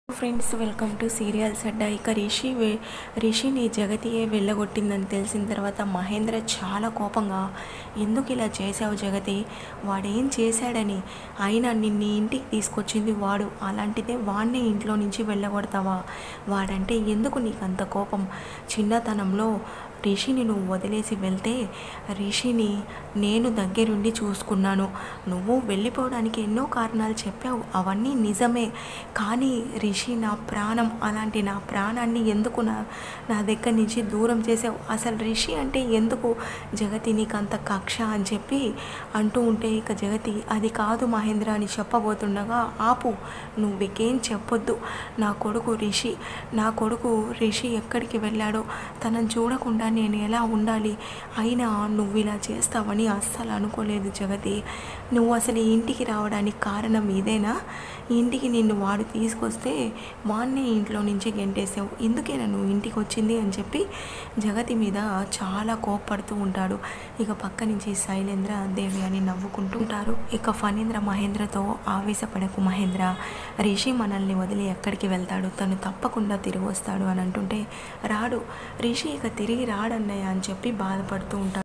friends welcome to serials అడ్డా ఇక రిషి వే- రిషిని జగతియే వెళ్ళగొట్టిందని తెలిసిన తర్వాత మహేంద్ర చాలా కోపంగా ఎందుకు ఇలా చేసావు జగతి వాడేం చేశాడని అయినా నిన్ను ఇంటికి తీసుకొచ్చింది వాడు అలాంటిదే వాడిని ఇంట్లో నుంచి వెళ్ళగొడతావా వాడంటే ఎందుకు నీకు అంత కోపం చిన్నతనంలో రిషిని నువ్వు వదిలేసి వెళ్తే రిషిని నేను దగ్గరుండి చూసుకున్నాను నువ్వు వెళ్ళిపోవడానికి ఎన్నో కారణాలు చెప్పావు అవన్నీ నిజమే కానీ రిషి నా ప్రాణం అలాంటి నా ప్రాణాన్ని ఎందుకు నా నా దగ్గర నుంచి దూరం చేసావు అసలు రిషి అంటే ఎందుకు జగతి నీకు అంత కక్ష అని చెప్పి అంటూ ఉంటే ఇక జగతి అది కాదు మహేంద్ర అని చెప్పబోతుండగా ఆపు నువ్వుకేం చెప్పొద్దు నా కొడుకు రిషి నా కొడుకు రిషి ఎక్కడికి వెళ్ళాడో తనని చూడకుండా నేను ఎలా ఉండాలి అయినా నువ్వు ఇలా చేస్తావని అస్సలు అనుకోలేదు జగతి నువ్వు అసలు ఈ ఇంటికి రావడానికి కారణం ఇదేనా ఈ ఇంటికి నిన్ను వాడు తీసుకొస్తే వాడిని ఇంట్లో నుంచి గెంటేసావు ఎందుకేనా నువ్వు ఇంటికి వచ్చింది అని చెప్పి జగతి మీద చాలా కోప్పడుతూ ఉంటాడు ఇక పక్క నుంచి శైలేంద్ర దేవి అని నవ్వుకుంటూ ఉంటారు ఇక ఫణీంద్ర మహేంద్రతో ఆవేశపడకు మహేంద్ర రిషి మనల్ని వదిలి ఎక్కడికి వెళ్తాడు తను తప్పకుండా తిరిగి వస్తాడు అని అంటుంటే రాడు రిషి ఇక తిరిగి రాడన్నయ్య అని చెప్పి బాధపడుతూ ఉంటాడు